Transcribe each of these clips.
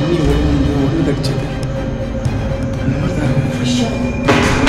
தண்ணி ஒன்று ஒன்று கடிச்சது அந்த மாதிரி தான் இருக்கு.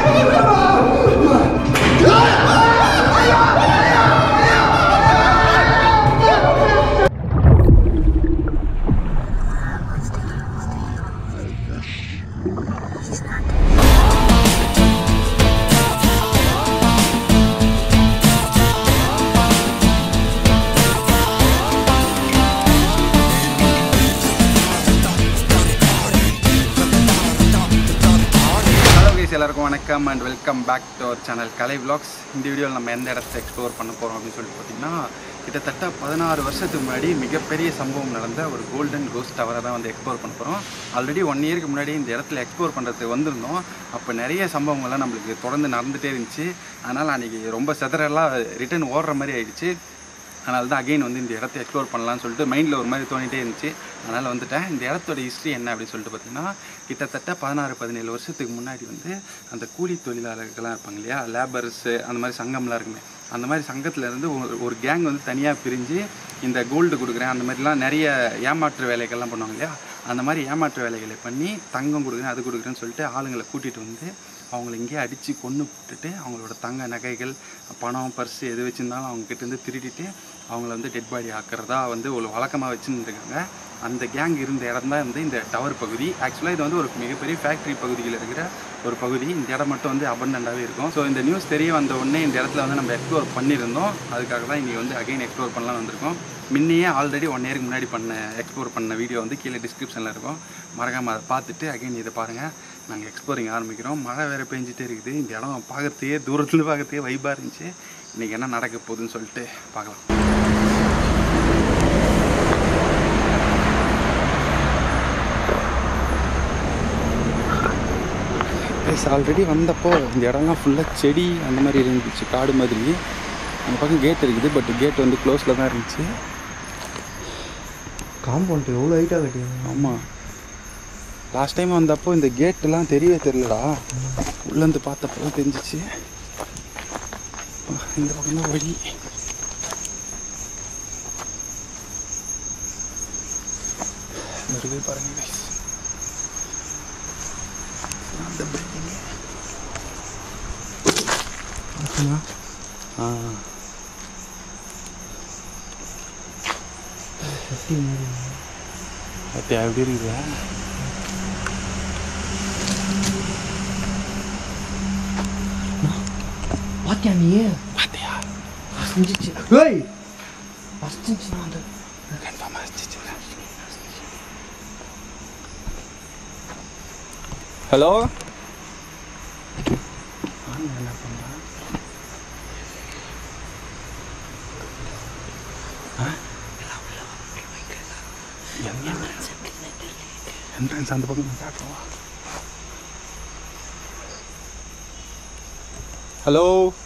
ஹலோ கைஸ் எல்லாருக்கும் வணக்கம் and welcome back to our channel Kalai vlogs இந்த வீடியோவில் நம்ம எந்த இடத்த எக்ஸ்ப்ளோர் பண்ண போகிறோம் அப்படின்னு சொல்லிட்டு பார்த்தீங்கன்னா கிட்டத்தட்ட பதினாறு வருஷத்துக்கு முன்னாடி மிகப்பெரிய சம்பவம் நடந்த ஒரு கோல்டன் கோஸ்ட் டவரை தான் வந்து எக்ஸ்ப்ளோர் பண்ண போகிறோம் ஆல்ரெடி ஒன் இயருக்கு முன்னாடி இந்த இடத்துல எக்ஸ்ப்ளோர் பண்ணுறதுக்கு வந்திருந்தோம் அப்போ நிறைய சம்பவங்கள்லாம் நம்மளுக்கு தொடர்ந்து நடந்துகிட்டே இருந்துச்சு அதனால் அன்றைக்கி ரொம்ப செதறெல்லாம் ரிட்டர்ன் ஓடுற மாதிரி ஆயிடுச்சு அதனால தான் அகைன் வந்து இந்த இடத்த எக்ஸ்ப்ளோர் பண்ணலாம்னு சொல்லிட்டு மைண்டில் ஒரு மாதிரி தோணிட்டே இருந்துச்சு அதனால் வந்துட்டேன் இந்த இடத்தோட ஹிஸ்ட்ரி என்ன அப்படின்னு சொல்லிட்டு பார்த்தீங்கன்னா கிட்டத்தட்ட பதினாறு பதினேழு வருஷத்துக்கு முன்னாடி வந்து அந்த கூலி தொழிலாளர்கள்லாம் இருப்பாங்க இல்லையா லேபர்ஸு அந்த மாதிரி சங்கம்லாம் இருக்குமே அந்த மாதிரி சங்கத்துல இருந்து ஒரு ஒரு கேங் வந்து தனியாக பிரிஞ்சு இந்த கோல்டு கொடுக்குறேன் அந்த மாதிரிலாம் நிறைய ஏமாற்று வேலைகள்லாம் பண்ணுவாங்க இல்லையா அந்த மாதிரி ஏமாற்று வேலைகளை பண்ணி தங்கம் கொடுக்குறேன் அது கொடுக்குறேன்னு சொல்லிட்டு ஆளுங்களை கூட்டிகிட்டு வந்து அவங்கள இங்கேயே அடித்து கொன்று போட்டுட்டு அவங்களோட தங்க நகைகள் பணம் பர்ஸு எது வச்சுருந்தாலும் அவங்க கிட்டேருந்து திருடிட்டு அவங்கள வந்து டெட் பாடி ஆக்கிறதா வந்து ஒரு வழக்கமாக வச்சுன்னு இருக்காங்க அந்த கேங் இருந்த இடம் தான் வந்து இந்த டவர் பகுதி ஆக்சுவலாக இது வந்து ஒரு மிகப்பெரிய ஃபேக்ட்ரி பகுதியில் இருக்கிற ஒரு பகுதி இந்த இடம் மட்டும் வந்து அபண்டண்டாகவே இருக்கும் ஸோ இந்த நியூஸ் தெரிய வந்த உடனே இந்த இடத்துல வந்து நம்ம எக்ஸ்ப்ளோர் பண்ணியிருந்தோம் அதுக்காக தான் இன்றைக்கி வந்து அகைன் எக்ஸ்ப்ளோர் பண்ணலாம் வந்திருக்கோம் முன்னையே ஆல்ரெடி ஒன் இயருக்கு முன்னாடி பண்ண எக்ஸ்ப்ளோர் பண்ண வீடியோ வந்து கீழே டிஸ்கிரிப்ஷனில் இருக்கும் மறக்காமல் அதை பார்த்துட்டு அகைன் இதை பாருங்கள் நாங்கள் எக்ஸ்ப்ளோரிங் ஆரம்பிக்கிறோம் மழை வேறு பெஞ்சிட்டே இருக்குது இந்த இடம் பார்க்கறதுக்கே தூரத்துலேருந்து பார்க்கறதுக்கே வைப்பாக இருந்துச்சு இன்றைக்கி என்ன நடக்க போகுதுன்னு சொல்லிட்டு பார்க்கலாம் ப்ளஸ் ஆல்ரெடி வந்தப்போ இந்த இடம்லாம் ஃபுல்லாக செடி அந்த மாதிரி இருந்துச்சு காடு மாதிரி அந்த பக்கம் கேட் இருக்குது பட் கேட் வந்து க்ளோஸில் தான் இருந்துச்சு காம்பவுண்ட் எவ்வளோ ஹைட்டாக கட்டிங்க ஆமாம் லாஸ்ட் டைம் வந்தப்போ இந்த கேட்டெல்லாம் தெரியவே தெரியலடா உள்ளேருந்து பார்த்தப்போ தான் தெரிஞ்சிச்சு இந்த பக்கம் தான் வழி இருக்குது பாருங்க guys. அந்த பில்டிங் ஆ அப்படி அப்படி இருக்குதா பாத்தியா நீ பார்த்தியா அசிஞ்சிச்சு ஏய் அசிஞ்சிச்சுனா அந்த கன்ஃபார்மாக இருந்துச்சு ஹலோ என்ன பண்ணுறா என்ட்ரன்ஸ் அந்த பக்கம் நான் காட்டுறவா ஹலோ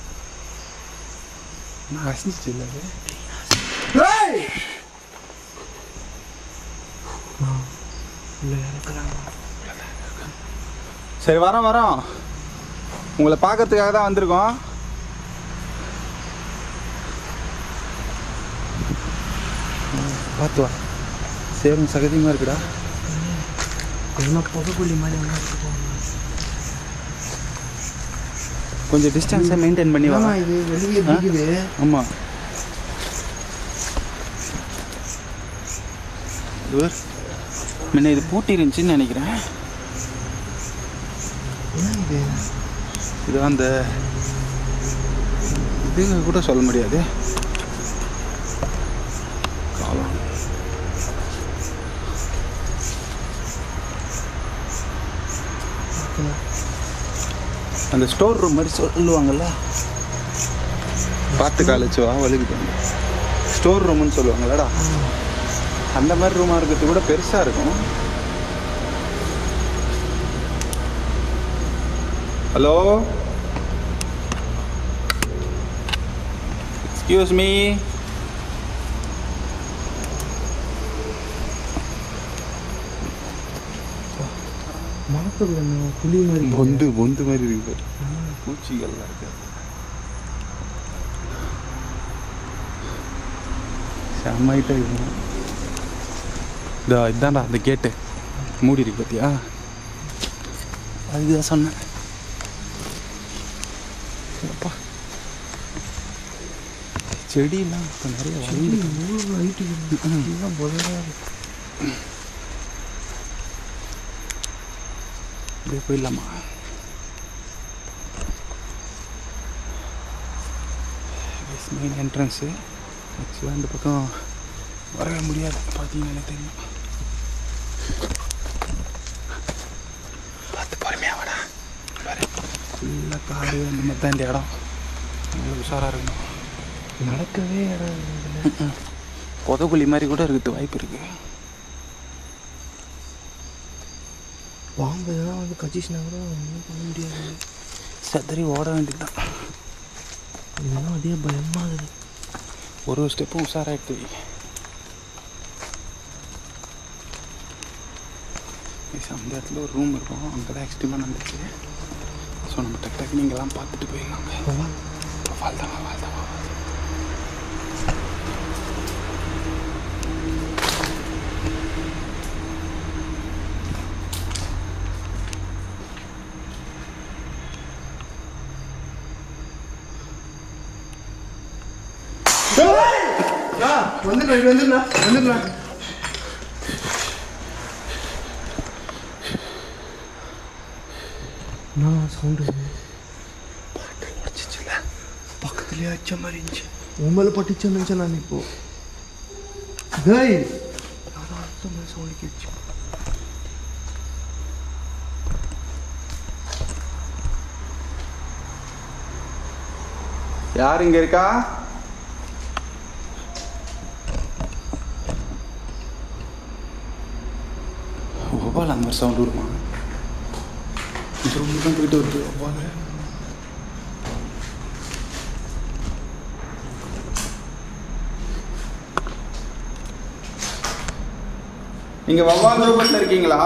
நான் அசிஞ்சிச்சு இல்லை அது ஏய் இல்லை இறக்குறாங்க சரி வரோம் வரோம் உங்களை பார்க்கறதுக்காக தான் வந்திருக்கோம் பார்த்து வா சேரும் சகதியமாக இருக்குடா எதுனா புகைக்குள்ளி மாதிரி ஒன்றா இருக்கும் கொஞ்சம் டிஸ்டன்ஸை மெயின்டைன் பண்ணி வா ஆமா இது வெளியே பிடிக்குது ஆமாம் இவர் முன்ன இது பூட்டி இருந்துச்சுன்னு நினைக்கிறேன் என்ன இது இது அந்த இது கூட சொல்ல முடியாது காலம் அந்த ஸ்டோர் ரூம் மாதிரி சொல்லுவாங்கல்ல பார்த்து காலேஜ் வா வலிக்குது ஸ்டோர் ரூம்னு சொல்லுவாங்கல்லடா அந்த மாதிரி ரூமாக இருக்கிறது கூட பெருசாக இருக்கும் ஹலோ எக்ஸ்கியூஸ் மீ மரத்துக்குள்ள என்ன புளி மாதிரி பொந்து பொந்து மாதிரி இருக்கு பூச்சிகள்லாம் இருக்கு செம்மைட்டாக இருக்கும் இதா இதான்டா அந்த கேட்டு மூடி இருக்கு பார்த்தியா அதுதான் சொன்னேன் அப்பா செடியெல்லாம் இப்போ நிறைய வளர்ந்து லைட்டு இதுதான் முதல்ல அப்படியே போயிடலாமா மெயின் என்ட்ரன்ஸு ஆக்சுவலாக இந்த பக்கம் வரவே முடியாது பார்த்தீங்கன்னா தெரியும் பார்த்து பொறுமையாக வாடா பாரு ஃபுல்லாக காடு அந்த மாதிரி தான் இந்த இடம் அவ்வளோ உஷாராக இருக்கணும் நடக்கவே இடம் இல்லை. புதக்குழி மாதிரி கூட இருக்குது வாய்ப்பு இருக்குது பாம்பு எதனா வந்து கச்சிச்சுனா கூட ஒன்றும் பண்ண முடியாது சதறி ஓட வேண்டியதுதான் இதெல்லாம் அதே பயமாக இருக்குது ஒரு ஒரு ஸ்டெப்பும் உஷாராகிட்டு அந்த இடத்துல ஒரு ரூம் இருக்கும் அங்கே தான் எக்ஸ்ட்ரீமாக நடந்துச்சு ஸோ நம்ம டக்கு டக்கு நீங்கள்லாம் பார்த்துட்டு போயிடலாங்க வாழ்தான் வாழ்தான் வந்துடலாம் வந்துடலாம் வந்துடலாம் என்ன சவுண்டு பக்கத்துலேயே அடிச்ச மாதிரி இருந்துச்சு உன் மேலே பட்டுச்சுன்னு நினச்சேன் நான் இப்போ டேய் யாரோ அடுத்த மாதிரி சவுண்டு கேட்டுச்சு யார் இங்கே இருக்கா ஒவ்வால் அந்த மாதிரி சவுண்ட் வருமா இந்த ரூமுக்கு தான் போயிட்டு வருது ஒவ்வால் நீங்க வவ்வால் ரூபத்தில் இருக்கீங்களா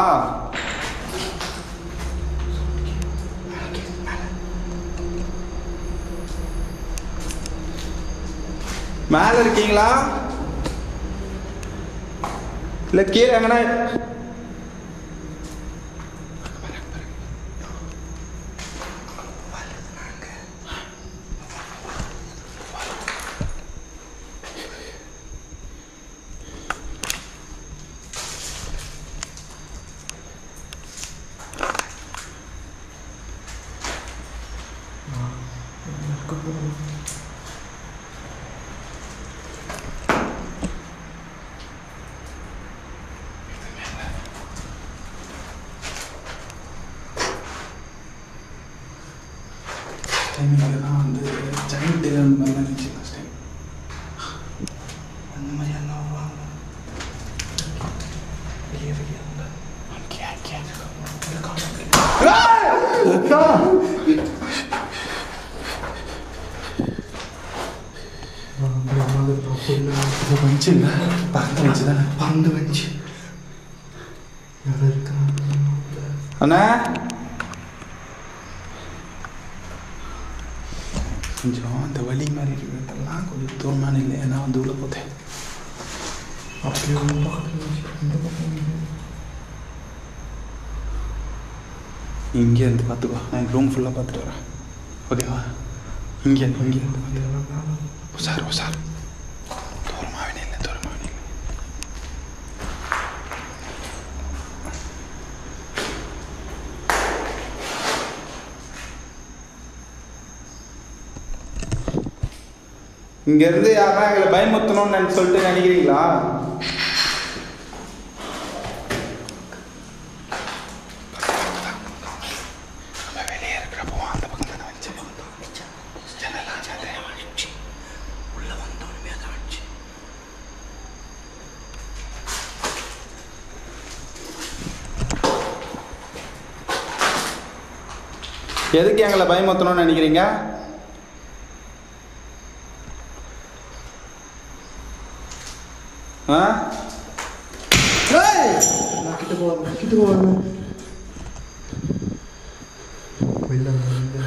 மேல இருக்கீங்களா இல்ல கீழே எங்கன்னா டைமிங்கில் தான் வந்து ஜெயிண்ட் அந்த மாதிரிலாம் இருந்துச்சு லாஸ்ட் டைம் அந்த மாதிரி எல்லாம் வருவாங்க வெளியே வெளியே அவங்க இது வந்துச்சு இல்லை பறந்து வச்சு தானே பந்து வந்துச்சு யாரும் இருக்காங்க அண்ணா கொஞ்சம் அந்த வலி மாதிரி இருக்கிறதெல்லாம் கொஞ்சம் தூரமான இல்லை ஏன்னா வந்து உள்ள போத்தேன் அப்படியே ஒரு பக்கத்துல வந்துச்சு இந்த பக்கம் வந்து இங்கே இருந்து பார்த்துக்கோ நான் ரூம் ஃபுல்லாக பார்த்துட்டு வரேன் ஓகேவா இங்கே இருந்து இங்கே இருந்து பார்த்து இதெல்லாம் மேலே உஷார் உஷார் தூரமாகவே இல்லை தூரமாகவே இல்லை இங்கேருந்து யாரா எங்களை பயமுத்தணும்னு நினை- சொல்லிட்டு நினைக்கிறீங்களா நம்ம வெளியே இருக்கிறப்போ அந்த பக்கம் தானே வச்சு ஜன்னலாம் சாத்தேன். உள்ள வந்தோடனே அதை அடிச்சு எதுக்கு எங்களை பயமுத்தணும்னு நினைக்கிறீங்க ஆ நான் கிட்ட போகலாம் கிட்ட போகலாம் வெளில வந்து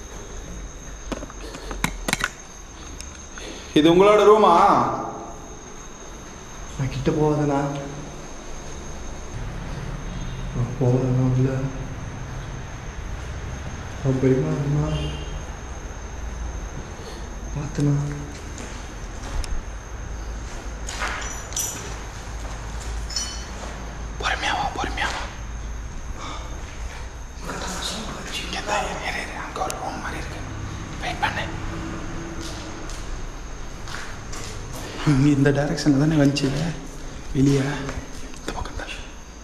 இது உங்களோட ரூமா நான் கிட்ட போகாதண்ணா நான் போகலண்ணா உள்ள நான் பயமா இருக்குண்ணா பார்த்துண்ணா பொறுமையாவா பொறுமையாவா இங்கே தான் இரு இரு அங்கே ஒரு ரூம் மாதிரி இருக்கு வெயிட் பண்ணு இங்கே இந்த டைரக்ஷனில் தானே வந்துச்சு வெளியே இந்த பக்கம் தான்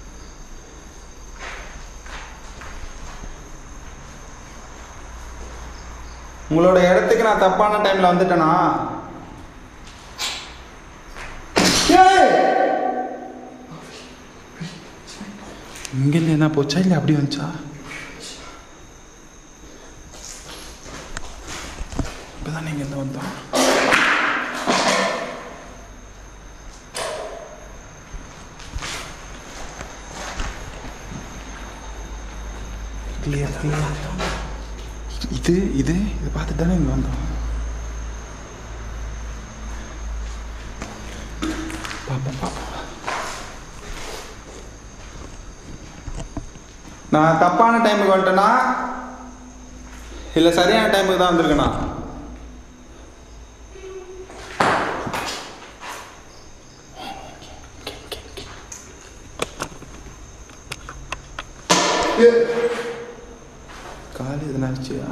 உங்களோட இடத்துக்கு நான் தப்பான டைமில் வந்துட்டேனா இங்கேருந்து என்ன போச்சா இல்லை அப்படி வந்துச்சா இப்போதான் நீங்கள் இருந்து வந்தோம் கிளியர் கிளியர் இது இது இதை பார்த்துட்டு தானே இங்கே வந்தோம் பார்ப்போம் பார்ப்போம் நான் தப்பான டைமுக்கு வந்துட்டேனா இல்லை சரியான டைமுக்கு தான் வந்திருக்கேனா கால் எதனாச்சியா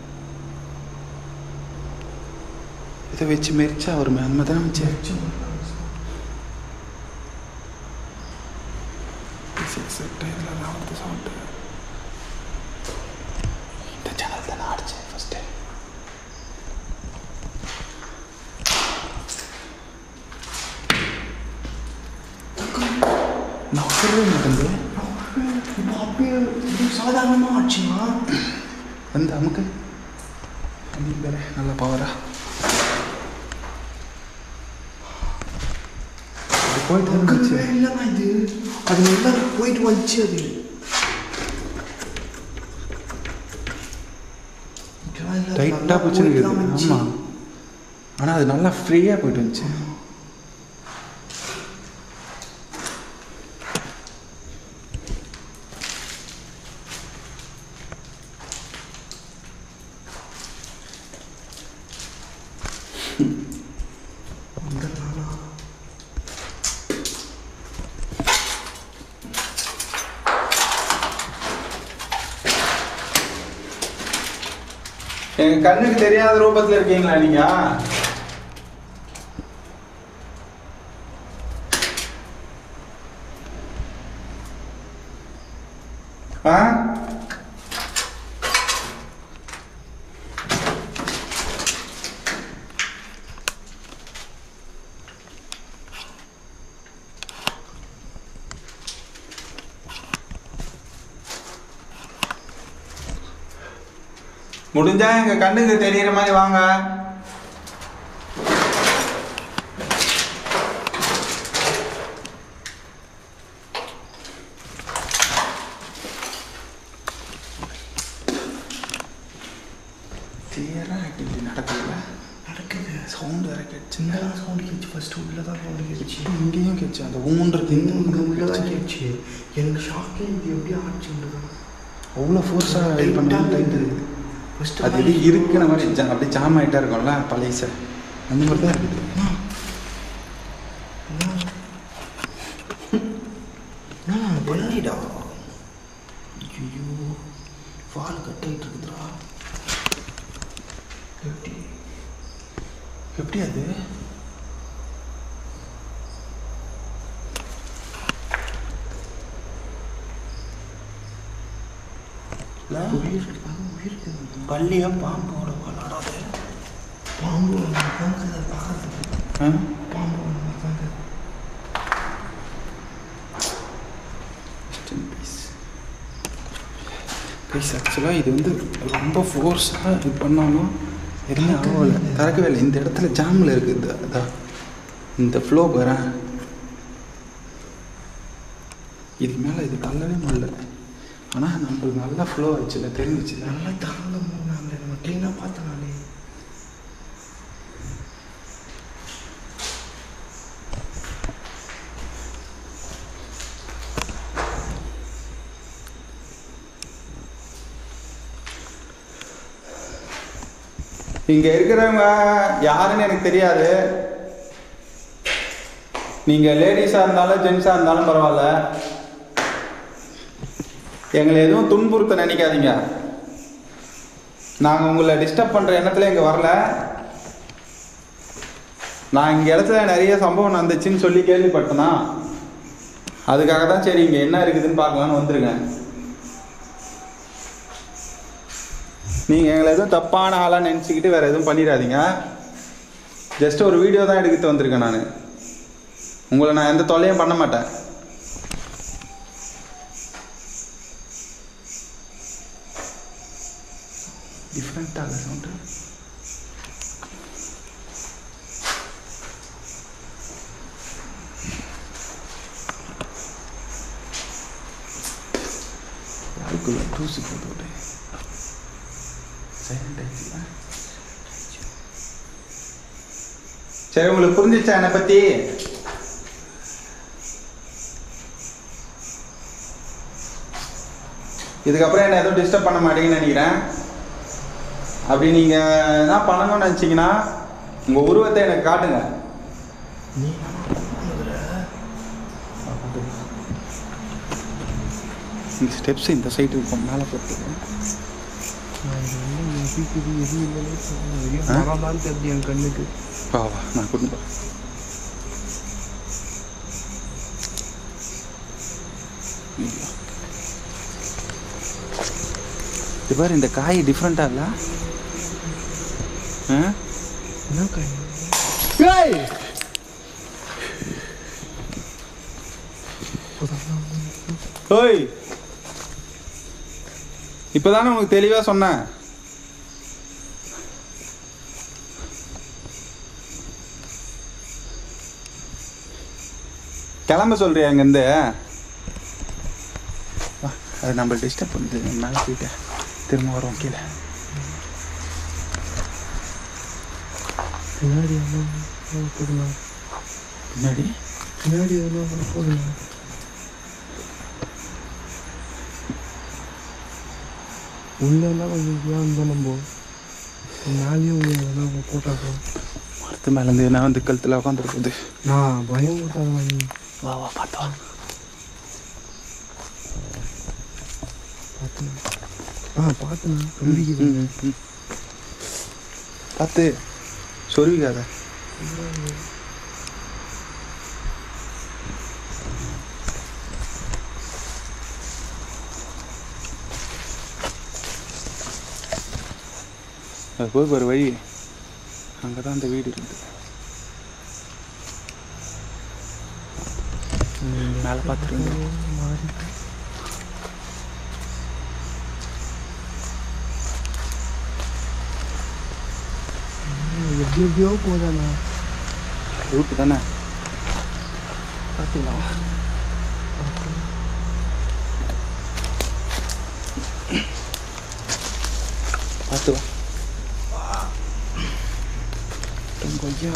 இதை வச்சு மெரிச்சா வருமே அந்த மாதிரி தான் வச்சு இதெல்லாம் வந்து சவுண்டு இந்த சேனல் தான் நான் அடித்தேன் ஃபஸ்ட்டு நான் உட்கவே மாட்டேன் இப்போ அப்படியே இது சாதாரணமாக ஆச்சுண்ணா வந்து அமுக்கு நீ வேற நல்ல பவரா இது போயிட்டு தான் இருந்துச்சு. உட்காரவே இல்லைண்ணா இது அது நல்லா போயிட்டு வந்துச்சு அது இதெல்லாம் இல்ல, டைட்டாக நல்லா பிடிச்சிருக்கு போயிட்டு தான் வந்துச்சு. ஆமாம் ஆனால் அது நல்லா ஃப்ரீயாக போயிட்டு வந்துச்சு வந்துடலாண்ணா. எங்கள் கண்ணுக்கு தெரியாத ரூபத்தில் இருக்கீங்களா நீங்கள் ஆ முடிஞ்சா எங்க கண்ணுக்கு தெரியற மாதிரி வாங்க கிளியரா ஆக்டிவிட்டி நடக்கல நடக்குது சவுண்ட் வேற கேட்டுச்சு சின்னதாக சவுண்டு கேட்ச்சு ஃபஸ்ட்டு உள்ளே தான் சவுண்டு கேட்ச்சு இங்கேயும் கேட்ச்சு அந்த ஊன்றது இங்கே உள்ளே தான் கேட்ச்சு எனக்கு ஷாக்கே இது எப்படி ஆச்சுன்றது அவ்வளோ ஃபோர்ஸாக இது பண்ணி டைட்டு ஃபஸ்ட்டு அது எது இருக்கிற மாதிரி ஜா- அப்படியே ஜாம் ஆகிட்டா இருக்கும்ல பழைச அந்த மாதிரி தான் இருக்குது பண்ணிடா ஐயோ வால் கட்டிட்டு இருக்குதுடா எப்படி எப்படி அது உயிர் அது உயிர் பள்ளியா பாம்போட விளாடாது பாம்பு பார்க்குறது பார்க்குறது ஆ பாம்பு பார்க்குறது ப்ளீஸ் ஆக்சுவலாக இது வந்து ரொம்ப ஃபோர்ஸாக இது பண்ணாலும் எதுவுமே ஆகல திறக்கவே இல்லை இந்த இடத்துல ஜாமில் இருக்குது இந்த அதான் இந்த ஃப்ளோ வரேன் இதுக்கு மேலே இது தள்ளவே முடியல ஆனால் நம்மளுக்கு நல்லா ஃப்ளோ ஆச்சுல தெரிஞ்சிச்சுல நல்லா தாங்க நாங்கள் நம்ம க்ளீனாக பார்த்தனாலே இங்கே இருக்கிறவங்க யாருன்னு எனக்கு தெரியாது நீங்கள் லேடிஸாக இருந்தாலும் ஜென்ஸாக இருந்தாலும் பரவாயில்ல எங்களை எதுவும் துன்புறுத்த நினைக்காதீங்க நாங்கள் உங்களை டிஸ்டர்ப் பண்ணுற எண்ணத்தில் இங்கே வரல நான் இங்கே இடத்துல நிறைய சம்பவம் நடந்துச்சுன்னு சொல்லி கேள்விப்பட்டேனா அதுக்காக தான் சரி இங்கே என்ன இருக்குதுன்னு பார்க்கலான்னு வந்திருக்கேன் நீங்கள் எங்களை எதுவும் தப்பான ஆளாக நினச்சிக்கிட்டு வேறு எதுவும் பண்ணிடாதீங்க ஜஸ்ட் ஒரு வீடியோ தான் எடுத்துட்டு வந்திருக்கேன் நான் உங்களை நான் எந்த தொல்லையும் பண்ண மாட்டேன் டிஃப்ரெண்ட்டாக சவுண்டு யாருக்குள்ள தூசி போட்டு விட்டு சைலண்ட் ஆயிடுச்சுல சரி உங்களுக்கு புரிஞ்சிச்சா என்னை பற்றி இதுக்கப்புறம் என்ன எதுவும் டிஸ்டர்ப் பண்ண மாட்டீங்கன்னு நினைக்கிறேன் அப்படி நீங்கள் என்ன பண்ணணும்னு நினச்சிங்கன்னா உங்கள் உருவத்தை எனக்கு காட்டுங்க நீ இந்த ஸ்டெப்ஸ் இந்த சைடு இருக்கும் மேலே போட்டு நான் இது வந்து எதிர்க்குது எது இல்லைன்னு சொன்னேன் வெளியே ஆ? மரம் தான் தெரியுது என் கண்ணுக்கு வா வா நான் கொண்டு போகிறேன் இது பாரு இந்த காய் டிஃப்ரெண்ட்டாக இல்லை ஆ என்ன கை ஓய் இப்போதானே உனக்கு தெளிவாக சொன்னேன் கிளம்ப சொல்றியா இங்கேருந்து வா, அது நம்ம டிஸ்டர்ப் பண்ணுது மேலே போயிட்டு திரும்ப வரோம் கீழே பின்னாடி என்ன போடுங்க பின்னாடி பின்னாடி என்ன போடுங்க உள்ளெல்லாம் கொஞ்சம் இதுவாக இருந்தால் நம்ம மேலேயும் எதனா போட்டாக்கோ மரத்து மேலேருந்து என்ன வந்து கழுத்தில் உட்காந்துருக்குது நான் பயம் போட்டாங்க வா வா பார்த்தா பார்த்தேன் ஆ பார்த்தேன் கம்பிக்கு பார்த்து சொருவிக்காத அது போய் ஒரு வழி அங்கே தான் அந்த வீடு இருக்குது மேலே பார்த்துருங்க மாறி எப்படி எப்படியோ போதாண்ணா ரூட்டு தானே பார்த்துக்கலாம் பார்த்து வா கொய்யா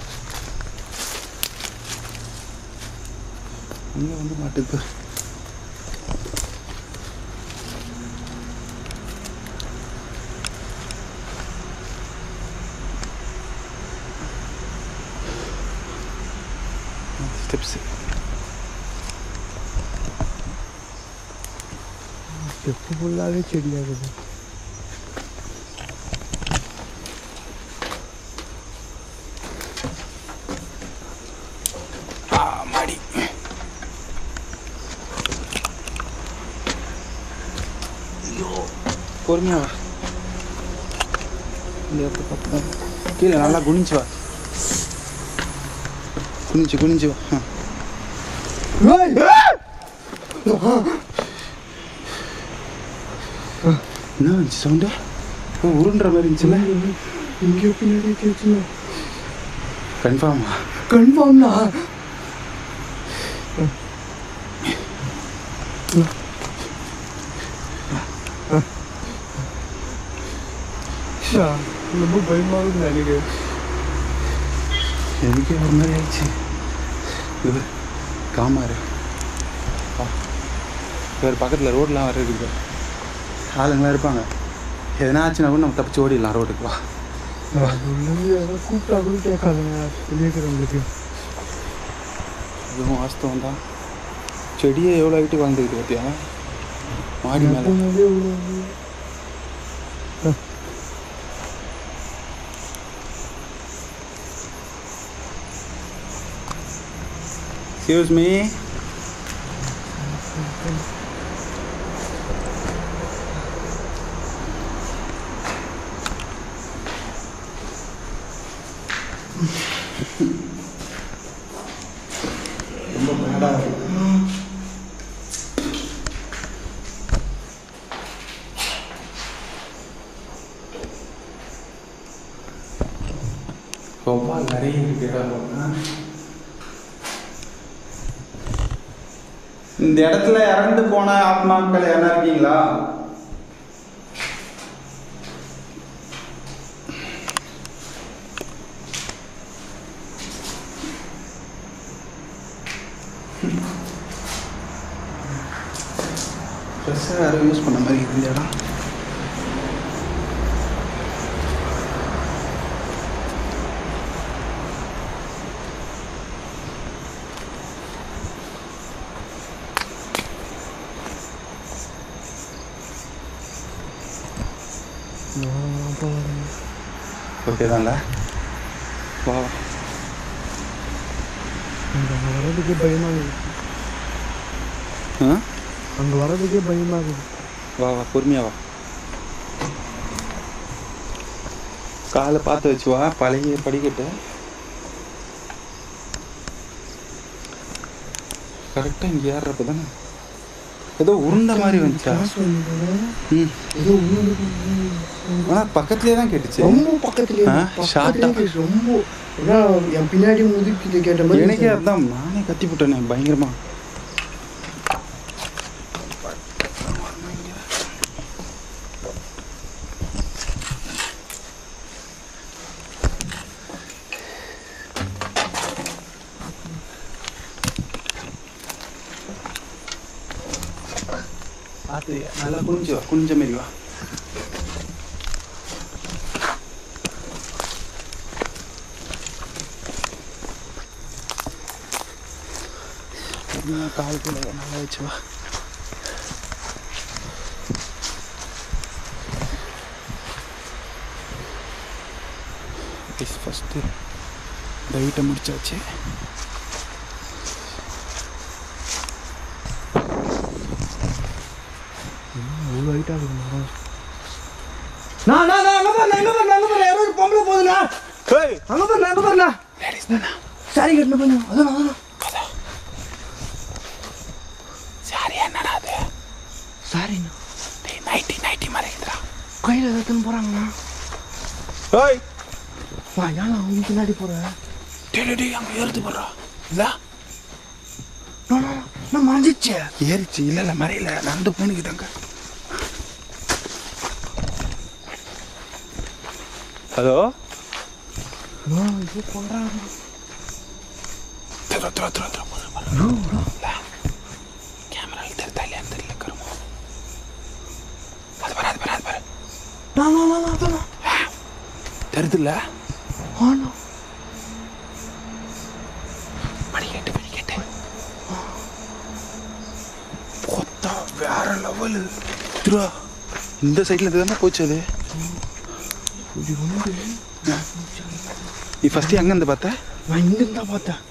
அங்கே வந்து மாட்டுது ஸ்டெப்ஸு ஸ்டெப்பு ஃபுல்லாகவே செடியாகுது ஆ மாடி ஐயோ பொறுமையா வா இந்த இடத்த பார்த்து தான். கீழே நல்லா குனிஞ்சு வா குனிஞ்சு குனிஞ்சு வா ஆ. என்ன இருந்துச்சு சவுண்டு உருண்டுற மாதிரி இருந்துச்சுல்ல இங்கே பின்னாடி கேச்சுண்ணா கன்ஃபார்மா கன்ஃபார்ம்ண்ணா ரொம்ப பயமாக இருக்கு எனக்கு எனக்கே ஒரு மாதிரி ஆயிடுச்சு இவர் காமாரு வா. இவர் பக்கத்தில் ரோடெலாம் வர இருக்குது ஆளுங்களாம் இருப்பாங்க எதனா ஆச்சுன்னா கூட நம்ம தப்பிச்சு ஓடிடலாம் ரோடுக்கு வா உள்ளேருந்து ஏதோ கூப்பிட்டா கூட கேட்காதுங்க வெளியே இருக்கிறவங்களுக்கு அதுவும் வாஸ்தவம் தான் செடியே எவ்வளோ ஹைட்டு வாழ்ந்துக்கிட்டு பார்த்தியா மாடி மேலே முன்னாடியே உள்ளே எக்ஸ்கியூஸ் மீ ரொம்ப பேடாக இருக்கு ரொம்ப நிறைய இருக்கு இடம் இந்த இடத்துல இறந்து போன ஆத்மாக்கள் யாரா இருக்கீங்களா ட்ரெஸ்ஸை யாரும் யூஸ் பண்ண மாதிரி இருக்குது இந்த இடம் ஓகே தான்ல வா வா. அங்கே வர்றதுக்கே பயமாக இருக்குது ஆ அங்கே வர்றதுக்கே பயமாக இருக்குது வா வா பொறுமையா வா காலை பார்த்து வச்சு வா பழைய படிக்கட்டு கரெக்டாக இங்கே ஏறுறப்ப தானே ஏதோ உருண்டை மாதிரி வந்துச்சா ம் ஏதோ உள்ள ஆனால் பக்கத்துலேயே தான் கேட்டுச்சு ரொம்ப பக்கத்துலயே ஆ, short ஆ. பக்கத்துலயே ரொம்ப அதான் என் பின்னாடி முதுக்கிட்டு கேட்ட மாதிரி எனக்கே அதான் நானே கத்தி விட்டேனே பயங்கரமா பார்த்து நல்லா குனிஞ்சு வா குனிஞ்ச மாரி வா பொறுமையா கால் கூட நல்லா வச்சு வா ஃபஸ்ட்டு ரைட்டை முடிச்சாச்சு அவ்வளோ ஹைட்டாக இருக்குமா நான் நான் நான் அங்கே பாரு அங்கே பாரு அங்கே பாரு யாரோ ஒரு பொம்பளை போகுதுண்ணா அங்கே பாரு அங்கே பாருண்ணா லேடிஸ் தானே சாரி கட்டின கொஞ்சம் அதான் அதான் சாரி என்னடா அது சாரிண்ணா டேய் நைட்டி நைட்டி மறைக்குதுடா கையில் எதாத்துன்னு போகிறாங்கண்ணா ஓய் வா ஏன் அவங்க பின்னாடி போகிறேன் டேய் டேய், டேய் அங்கே ஏறுது போடுறா இல்ல நான் நான் மறைஞ்சிச்சே ஏறிச்சு இல்லை இல்லை மறையில நடந்து போனிக்குதாங்க ஹலோ நான் இப்போ போகிறாங்க திரு திரு திரு திரு போடு, போடு. இல்ல, கேமரால தெரியுதா இல்லையான்னு தெரியல கருமோ அது பாரு அது பாரு அது பாரு நான் நான் நான் அதான் தெரியுதுல்ல ஆனா படிக்கட்டு படிக்கட்டு கொத்தா வேற லெவலு திருவா இந்த சைடில் இருந்து தானே போச்சு அது இது வந்து நீ ஃபஸ்ட்டு எங்கே இருந்து பார்த்த நான் இங்கிருந்து தான் பார்த்தேன்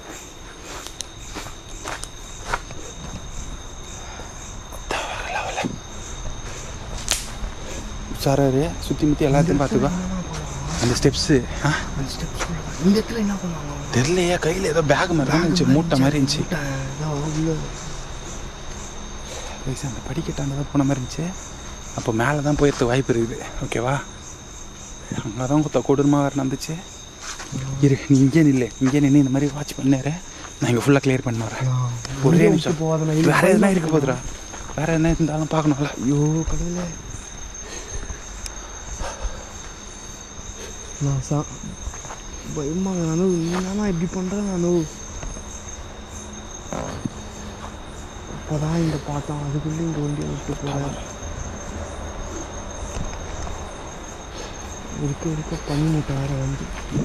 வேற லெவலு சாராரு சுற்றி முற்றி எல்லாத்தையும் பார்த்துக்கோ அந்த ஸ்டெப்ஸு ஆ அந்த ஸ்டெப்ஸ் இந்த இடத்துல என்ன பண்ணுவாங்க அவங்க? தெரியலையே கையில் ஏதோ பேக் மாதிரி தான் இருந்துச்சு மூட்டை மாதிரி இருந்துச்சு மூட்டை, ஏதோ உள்ள வயசு அந்த படிக்கட்டாண்ட தான் போன மாதிரி இருந்துச்சு அப்போ மேலே தான் போயிடுறதுக்கு வாய்ப்பு இருக்குது ஓகேவா அங்கே தான் கொத்த கொடூரமாக வேறு நடந்துச்சு இரு நீ இங்கே நில்லு இங்கே நின்று இந்த மாதிரி வாட்ச் பண்ணாரு நான் இங்கே ஃபுல்லாக கிளியர் பண்ண வரேன் ஒரே விட்டு நிமிஷம் போகாதண்ணா. இது வேற எதுனா இருக்க போதுடா வேற என்ன இருந்தாலும் பார்க்கணும்ல ஐயோ கடவுளே நான் சா பயமா நானு என்னன்னா இப்படி பண்ணுறேன் நானு அப்போதான் இந்த பார்த்தோம் அதுக்குள்ளே இந்த வண்டியை விட்டு போகிறேன் இருக்க இருக்க பனி மூட்டை வேற வந்து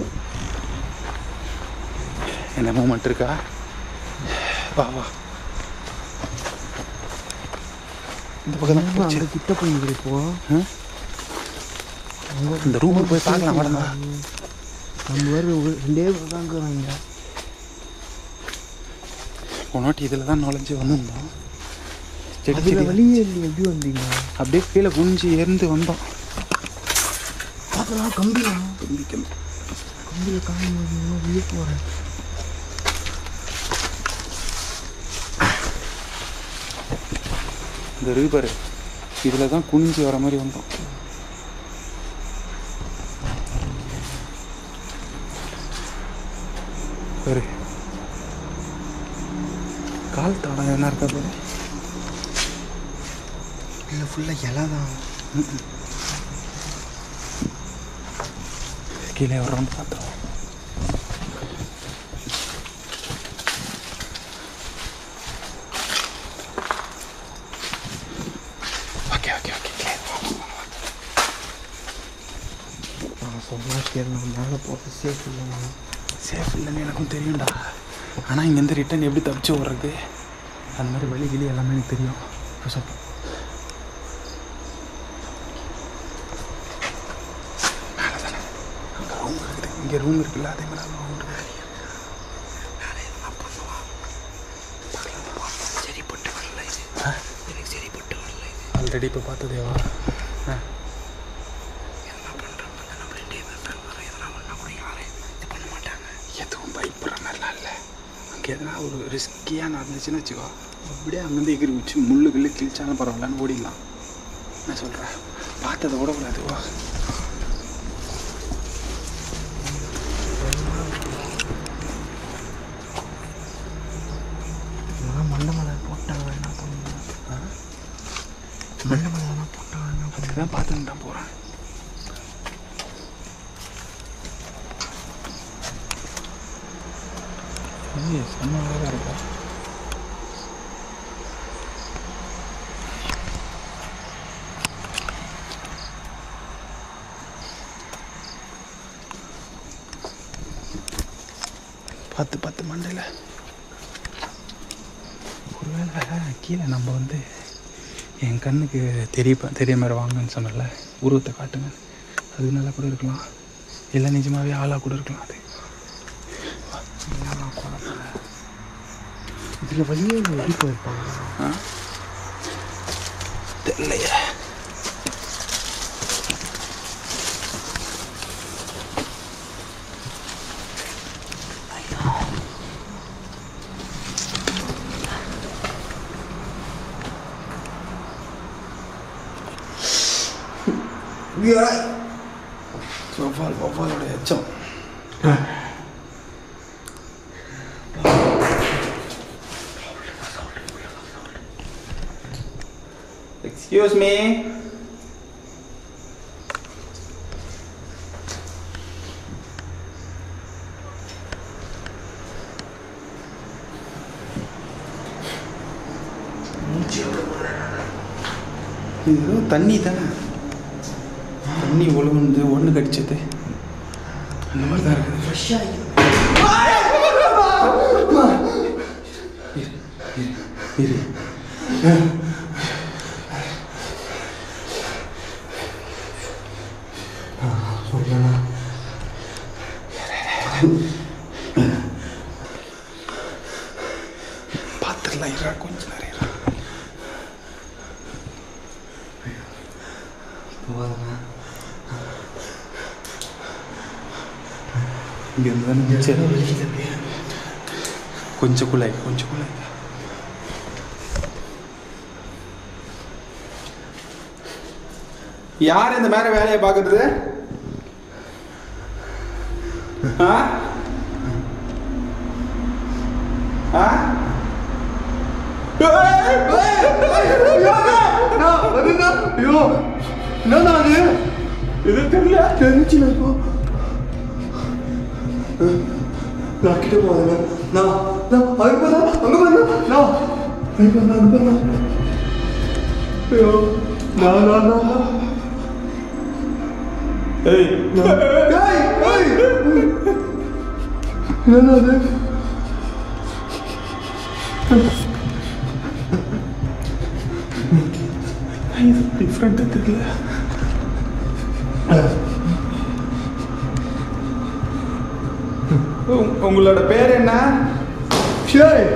என்ன மூமெண்ட் இருக்கா வா வா இந்த பக்கம் தான் போச்சு. அந்த கிட்ட போய் இப்படி போ ஆ? இந்த ரூமுக்கு போய் பார்க்கலாம் வாடா நம்ம வேறு ஒரு- ரெண்டே பேர் தான் இருக்கிறாங்க போன வாட்டி இதில் தான் நுழைஞ்சு வந்திருந்தோம் செடி அதில் செடி வழியே இல்லை எப்படி வந்தீங்க அப்படியே கீழே குனிஞ்சு ஏறிந்து வந்தோம் அதெல்லாம் கம்பிலாம் கம்பி கம்பி கம்பியில் காணும் போது இன்னும் வெளியே போகிறேன் இந்த இருக்கு பாரு இதில் தான் குனிஞ்சு வர மாதிரி வந்தோம் பாரு கால் தடம் என்ன இருக்கா பாரு இல்லை ஃபுல்லாக இலை தான் கீழே வரோம்னு பார்த்தோம் ஓகே ஓகே ஓகே நான் சொன்னால் சரி நான் மேலே போகிறது சேஃப் இல்லைண்ணா சேஃப் இல்லைன்னு எனக்கும் தெரியும்டா ஆனால் இங்கேருந்து ரிட்டன் எப்படி தப்பிச்சு வர்றது அந்த மாதிரி வழி கிளி எல்லாமே எனக்கு தெரியும் இப்போ சொல் மேலே தானே அங்கே ரூம் இருக்குது இங்கே ரூம் இருக்குல்ல அதே மாதிரி அங்கே ரூம் இருக்குது சரிப்பட்டு வரல இது எனக்கு சரிப்பட்டு வரல இது ஆல்ரெடி இப்போ பார்த்ததேவா ஆ என்ன பண்ணுறாங்க நம்ம ரெண்டே பேர் தான் வரோம் எதனா பண்ணால் கூட யாரும் இது பண்ண மாட்டாங்க எதுவும் பயப்படுற மாதிரிலாம் இல்லை அங்கே எதனா ஒரு ரிஸ்கியாக நடந்துச்சுன்னு வச்சுக்கோ அப்படியே அங்கேருந்து எகிரி வச்சு முள்ளு கிள்ளு கிழிச்சாலும் பரவாயில்லன்னு ஓடிடலாம் என்ன சொல்கிறேன் பார்த்ததை விடக்கூடாதுவா இதெல்லாம் மண்டை மலை போட்டாங்க என்ன பண்ணுங்க மண்டை மலை எதனா போட்டாங்க என்ன பண்ணுங்க அதுக்கு தான் பார்த்துன்னு தான் போகிறேன் செம்ம அழகாக இருக்கா பத்து பத்து மண்டையில் ஒருவேளை கீழே நம்ம வந்து என் கண்ணுக்கு தெரிய தெரிய மாதிரி வாங்கன்னு சொன்னல உருவத்தை காட்டுங்க அது நல்லா கூட இருக்கலாம் இல்லை நிஜமாவே ஆளாக கூட இருக்கலாம் அது இதில் வழியே இல்லை எப்படி போயிருப்பாங்க ஆ தெரியலையே வவ்வால் வவ்வாலோட எச்சம் எக்ஸ்கியூஸ் மீ இது ஏதோ தண்ணி தானே தண்ணி ஒழுகுந்து ஒன்று கடிச்சது அந்த மாதிரி தான் இருக்குது ஃப்ரெஷ்ஷாக இரு சொல்லலாம் பார்த்துக்கலாம் இரா கொஞ்ச நேரம் இரா போகாதண்ணா இங்கே இருந்து தானே சரி வெளியில் அப்படியே கொஞ்சம் குலை கொஞ்சம் குலை யார் இந்த மாதிரி வேலையை பார்க்கறது ஆ ஆ ஐயோ என்னண்ணா அது இது தெரியல தெரிஞ்சுண்ணா இப்போ நான் கிட்ட போகாதண்ணா நான் நான் அங்கே போதா அங்கே போதா நான் அங்கே போதா அங்கே போதா ஐயோ நான் நான் நான் ஏய் ஏய் ஏய் என்னடா அது டிஃப்ரெண்ட்டாக தெரியல உங்க- உங்களோட பேர் என்ன ஷேய்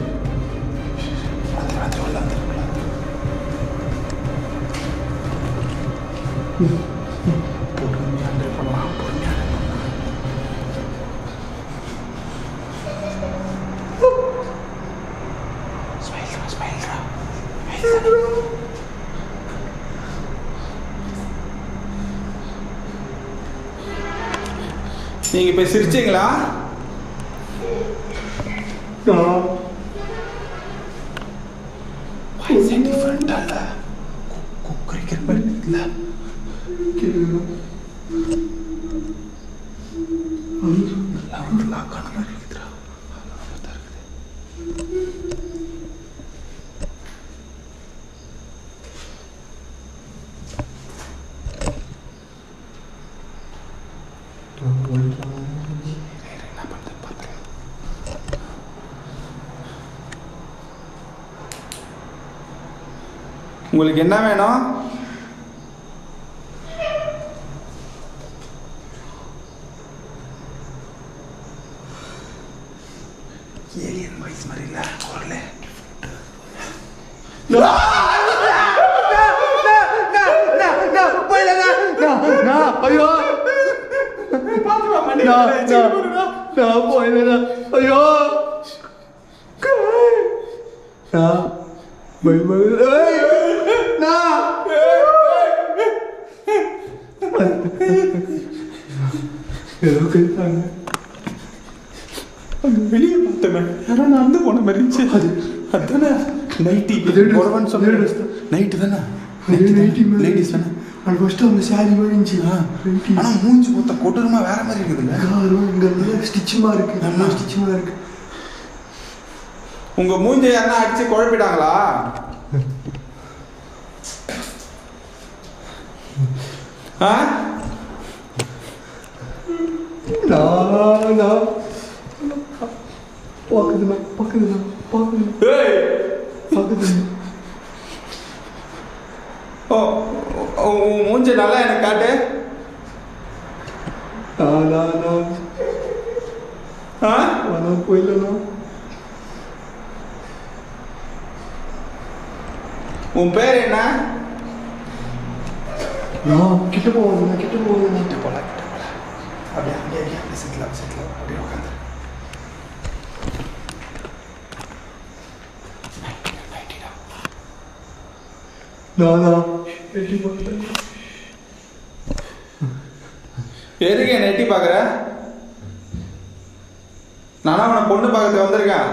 நீங்க இப்ப சிரிச்சீங்களா நான் டிஃப்ரெண்டா இல்ல குக்கரிக்கிற மாதிரி இல்ல கேளுங்க லாக்கான மாதிரி இருக்குதுடா என்ன பண்ணுறது பார்த்துக்கலாம் உங்களுக்கு என்ன வேணும் ஏலியன் வாய்ஸ் மாதிரி இல்லை குரல் ஐயோ நான் போயிடா ஐயோ நான் பயப்படுறேன் ஏய், நான் ஏதோ கேட்டாங்க வெளியே பார்த்தவன் யாரோ நடந்து போன மாதிரி இருந்துச்சு அது அதுதானே நைட்டி Ladies- புடவைன்னு சொன்னேன் ladies தான். நைட்டு தானே அது நைட்டி மாதிரி லேடிஸ் தானே அது ஃபர்ஸ்ட் அவங்க சாரி மாதிரி இருந்துச்சு ஆ. நைட்டி ஆனா மூஞ்சி மொத்த கொடூரமா வேற மாதிரி இருக்குதுல்ல காரம் இங்க எல்லாம் ஸ்டிச்சுமா இருக்கு நல்லா ஸ்டிச்சுமா இருக்கு உங்க மூஞ்ச யாருன்னா அடிச்சு குழப்பிட்டாங்களா ஆ நான் நான் பார்க்குதுண்ணா பார்க்குதுண்ணா பார்க்குதுண்ணா ஏய் பார்க்குதுண்ணா ஓ ஓ, உன் மூஞ்ச நல்லா எனக்கு காட்டு நான் நான் நான் ஆ நான் போயிடலண்ணா உன் பேர் என்ன நான் கிட்ட போவாதுண்ணா கிட்ட போவாதுண்ணா கிட்ட போல கிட்ட போல அப்படியே அப்படியே அப்படியே அப்படியே செட்டில் செட்டில் அப்படியே உட்காந்து நான் நான் எட்டி போட்டேன் எதுக்கு என்ன எட்டி பார்க்குற நானா அவனை பொண்ணு பார்க்கறதுக்கு வந்திருக்கேன்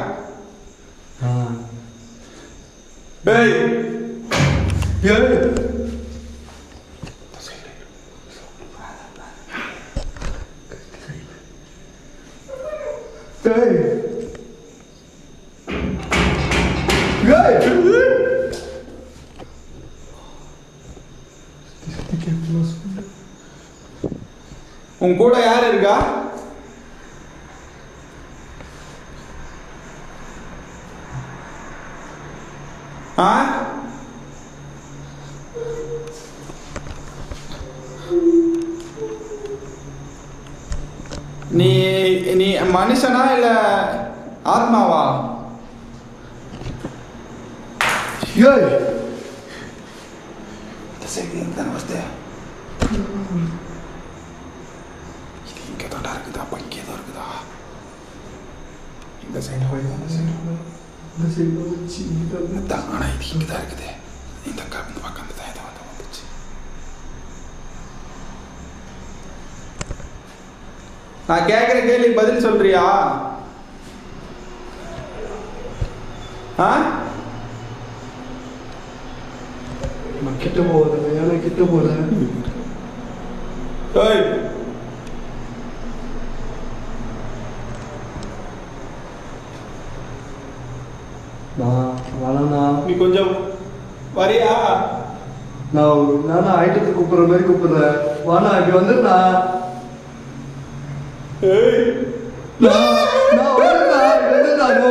டேய் ஏய் ஏய் ஏய் உன் கூட யார் இருக்கா ஆ நீ நீ மனுஷனா இல்ல ஆத்மாவா ஏய் இந்த சைடு எங்க தானே வருது இது இங்கே தாண்டா இருக்குதா அப்போ இங்கே தான் இருக்குதா இந்த சைடு போய் அந்த சைடு இந்த சைடு வச்சு இங்க வந்து தான் ஆனால் இது இங்கே தான் இருக்குது இந்த க இந்த பக்கம் அந்த தான் இதை வந்து வந்துச்சு நான் கேட்குற கேள்விக்கு பதில் சொல்றியா ஆ நான் கிட்ட போவாதுண்ணா ஏன்னா கிட்ட போறேன் ஏய் நான் வரேண்ணா நீ கொஞ்சம் வரியா நான் நானும் ஐட்டத்துக்கு கூப்பிடுற மாதிரி கூப்பிடுறேன் வாண்ணா இப்படி வந்துடுண்ணா ஏய் நான் நான் வந்துடுண்ணா இப்படி வந்துடுண்ணா நோ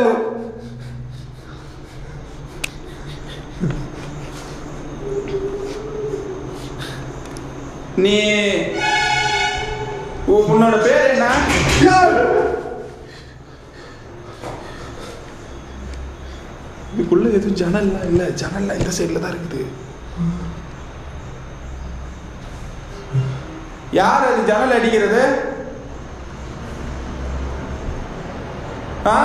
நீ உ- உன்னோட பேர் என்ன இதுக்குள்ள எதுவும் ஜன்னல்லாம் இல்ல ஜன்னல்லாம் இந்த சைடுல தான் இருக்குது யார் அது ஜன்னல் அடிக்கிறது ஆ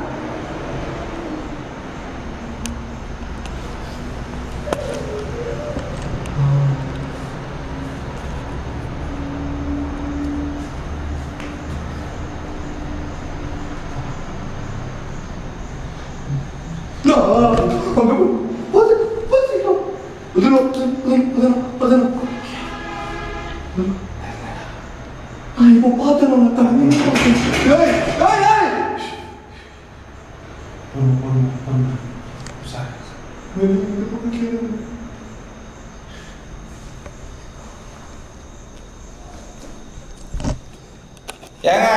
இப்போ பார்த்தேன் நான் தண்ணி ஏய் ஏய் ஏய் ஏங்க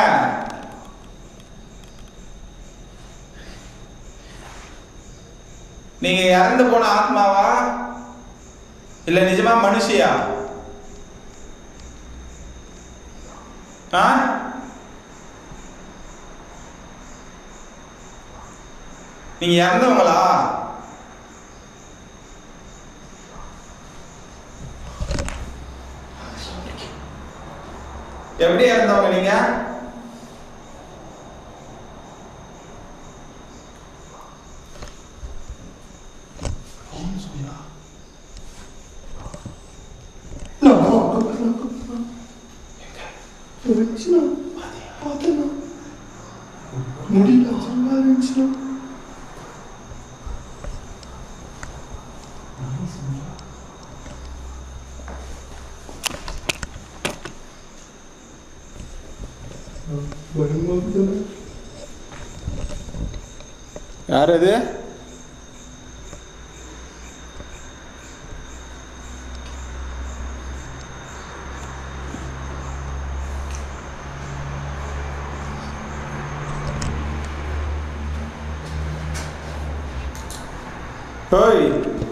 நீங்க இறந்து போன ஆத்மாவா இல்ல நிஜமா மனுஷியா ஆ நீங்க இறந்தவங்களா எப்படி இறந்தவங்க நீங்க முடியல சும்மா இருந்துச்சுன்னா பயமா இருக்குதுண்ணா யார் அது ஓய்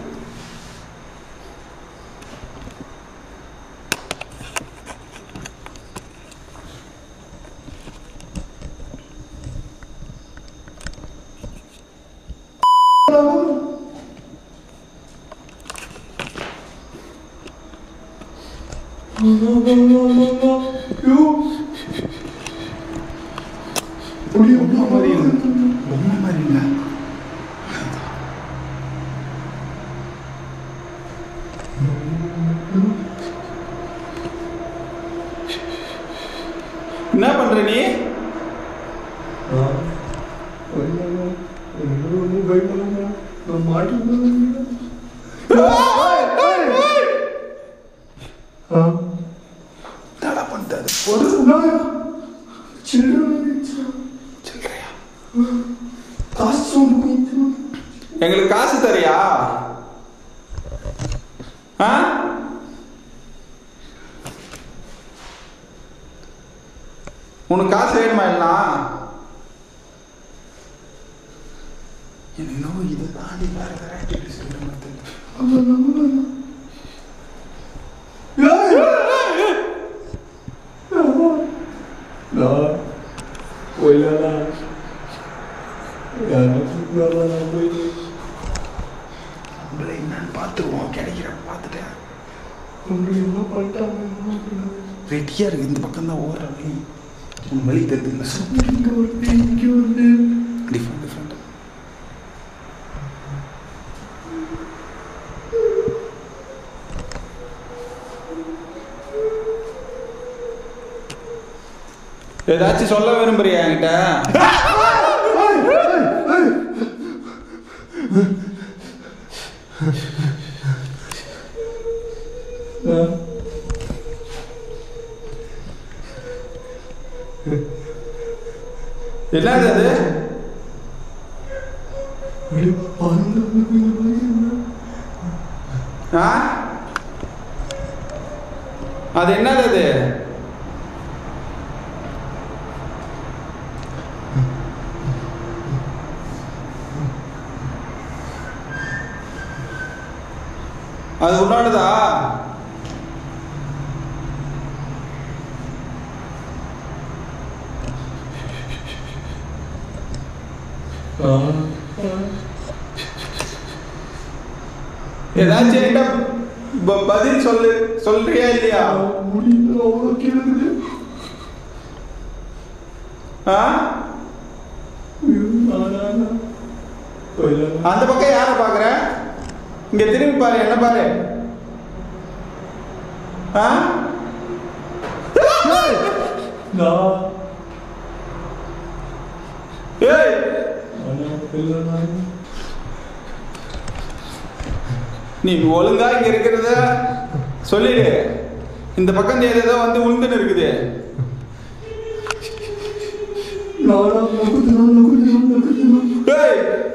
பொம்மை மாதிரி இல்லை பொம்மை மாதிரி இல்லை என்ன பண்ற நீ தடை பண்ணிட்டாரு சில்லறையா எங்களுக்கு காசு தரியா ஆ உனக்கு காசு வேணுமா எல்லாம் எனக்கு என்னவோ இது தாண்டி வேற வேற ஆக்டிவிட்டிஸ் இருக்கிற மாதிரி தெரியுது. நம்மள என்னன்னு பார்த்துருவோம் கிடைக்கிற பார்த்துட்டேன் ரெடியா இருக்கு இந்த பக்கம் தான் ஓடுற வழி உன் வழி தெரியுது இல்லை டிஃப்ரெண்ட் டிஃப்ரெண்ட் ஏதாச்சும் சொல்ல விரும்புறியா என்கிட்ட என்னது அது ஆ அது என்னது அது அது உன்னோடதா ஏதாச்சும் என்கிட்ட ப- பதில் சொல்லு சொல்றியா இல்லையா முடியல அவ்வளோ கேளுக்குது ஆ அந்த பக்கம் யாரை பாக்குற இங்க திரும்பி பாரு என்ன பாரு ஆ ஏய் நீ ஒழுங்கா இங்க இருக்கிறத சொல்லிடு இந்த பக்கம் ஏதோ வந்து உளுந்துன்னு இருக்குது ஏய்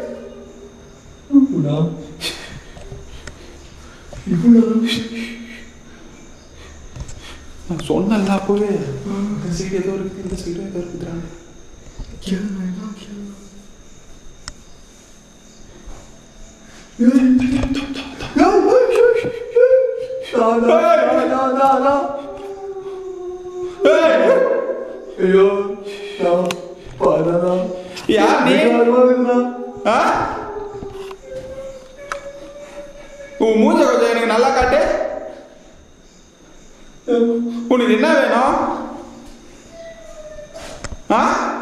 நான் சொன்னல அப்பவே இந்த சைடு ஏதோ இருக்குது இந்த சைடு ஏதோ இருக்குதுடா ஏய் ஐயோ பாடா யார் நீ ஆ உன் மூஞ்ச கொஞ்சம் எனக்கு நல்லா காட்டு உனக்கு என்ன வேணும் ஆ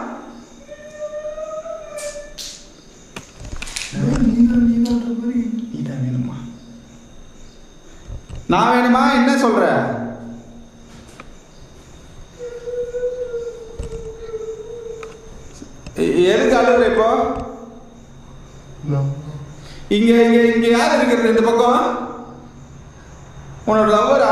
நீதான் வேணுமா நான் வேணுமா என்ன சொல்ற எ- எதுக்கு அழுகுற இப்போ இங்க இங்க இங்க யார் இருக்கிறது இந்த பக்கம் உன்னோட லவ்வரா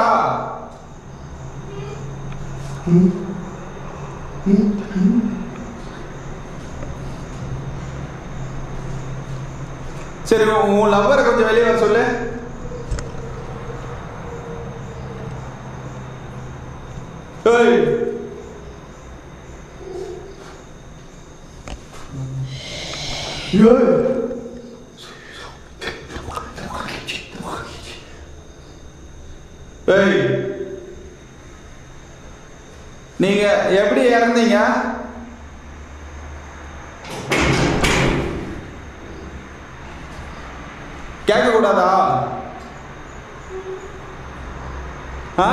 சரி உன் உன் லவ்வரை கொஞ்சம் வெளியே வர சொல்லு ஏய் ஏய் நீங்க எப்படி இறந்தீங்க கேட்க கூடாதா ஆ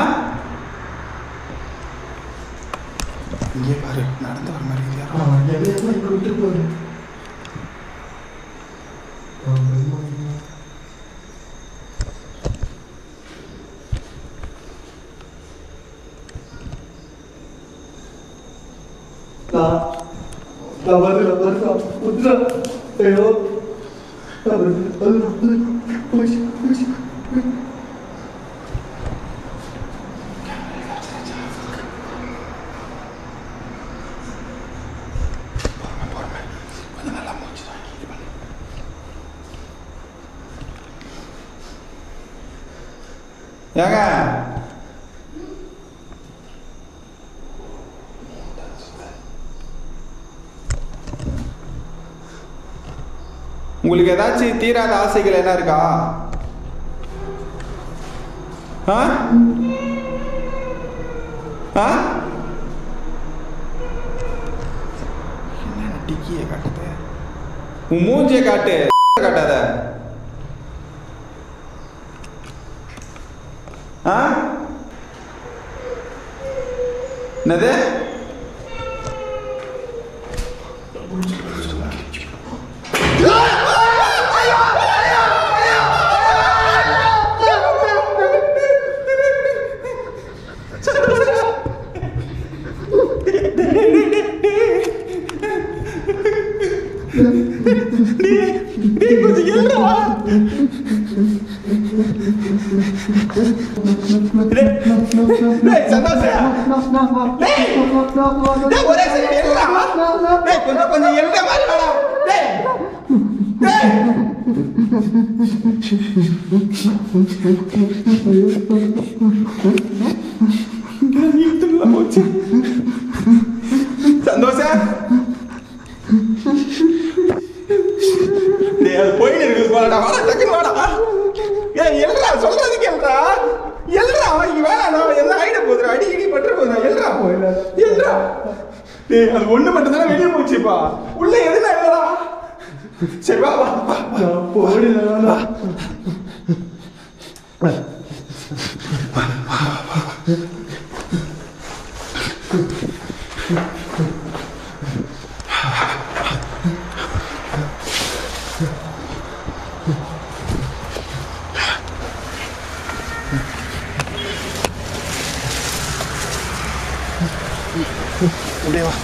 இங்கே பாரு நடந்து வர மாதிரி இது யாரோ கொஞ்சம் நல்லா மூச்சு வாங்கி இது பண்ணு ஏங்க உங்களுக்கு ஏதாச்சும் தீராத ஆசைகள் என்ன இருக்கா ஆ ஆ என்ன டிக்கியை காட்டுது உன் மூஞ்சியை காட்டு காட்டாத ஆ என்னது டேய் கொஞ்சம் எழுடா டேய் சந்தாசே டேய் டேய் ஒரே செகண்ட் எழுடா டேய் கொஞ்சம் கொஞ்சம் எழுத மாதிரி வாடா டேய் போச்சு சந்தோஷம் டேய் அது போயிட்டு இருக்குது வாடா வாடா டக்குன்னு வாடா ஏய் எல்றா சொல்றது கேள்றா எல்றா இங்க வேணாடா என்ன ஆயிட போகுதுடா அடி இடி பற்ற போகுதுடா எல்றா போயில எல்றா டேய் அது ஒண்ணு மட்டும் தானே வெளியே போச்சுப்பா உள்ள எதுனா இல்லடா சரி வா வா வா நான் போடல அப்படியே வா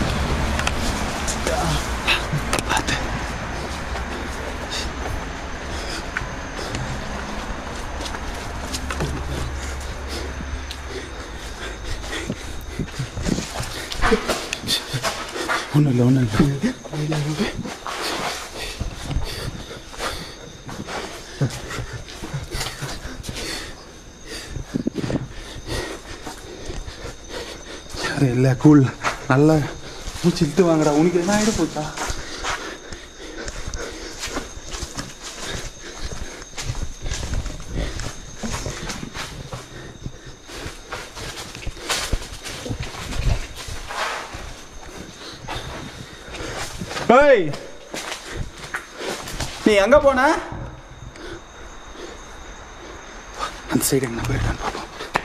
ஒன்றும் இல்லை ஒன்றும் இல்லை யாரும் இல்லை கூல் நல்லா மூச்சு இழுத்து வாங்கடா உனக்கு என்ன ஆகிட போச்சா ஏய் நீ எங்க போன அந்த சைடு எங்க போயிருக்கான்னு பார்ப்போம்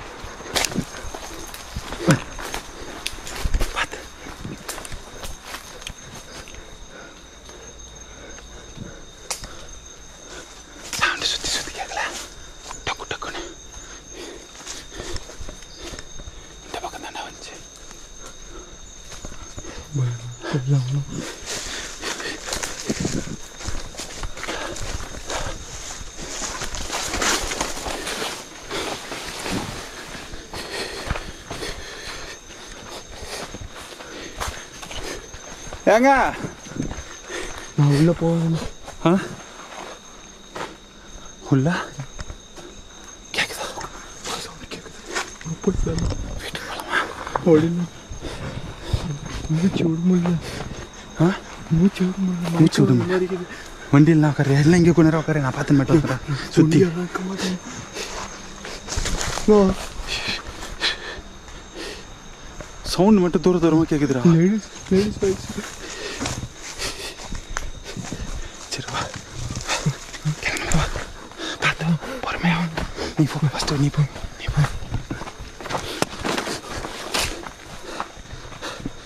பார்த்து சவுண்டு சுற்றி சுற்றி கேட்கல டக்கு டக்குன்னு இந்த பக்கம் தானே வந்துச்சு ஏங்க நான் உள்ள போவேன் ஆ உள்ள கேக்குதா ஓடினா மூச்சு விட முடியல ஆ மூச்சு விட முடியல மூச்சு விட முடியல. அடிக்குது வண்டியில் நான் உட்காரு எல்லாம் இங்கே கொஞ்ச நேரம் உட்காரு நான் பார்த்து மட்டும் உட்காரேன் சுற்றி சுத்தியெல்லாம் இருக்க மாட்டேன் நான் சவுண்ட் மட்டும் தூர தூரமாக கேட்குதுடா லேடிஸ் லேடிஸ் வாய்ஸ் சரி வா கிளம்பு வா பார்த்து பொறுமையா வா. நீ போ ஃபஸ்ட்டு நீ போ நீ போ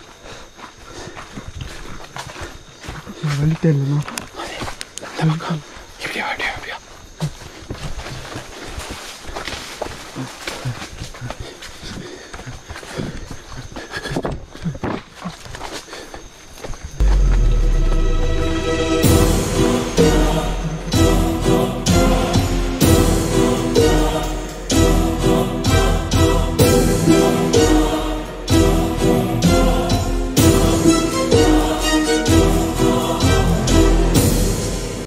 வலிட்டேன் இல்லைண்ணா இந்த பக்கம்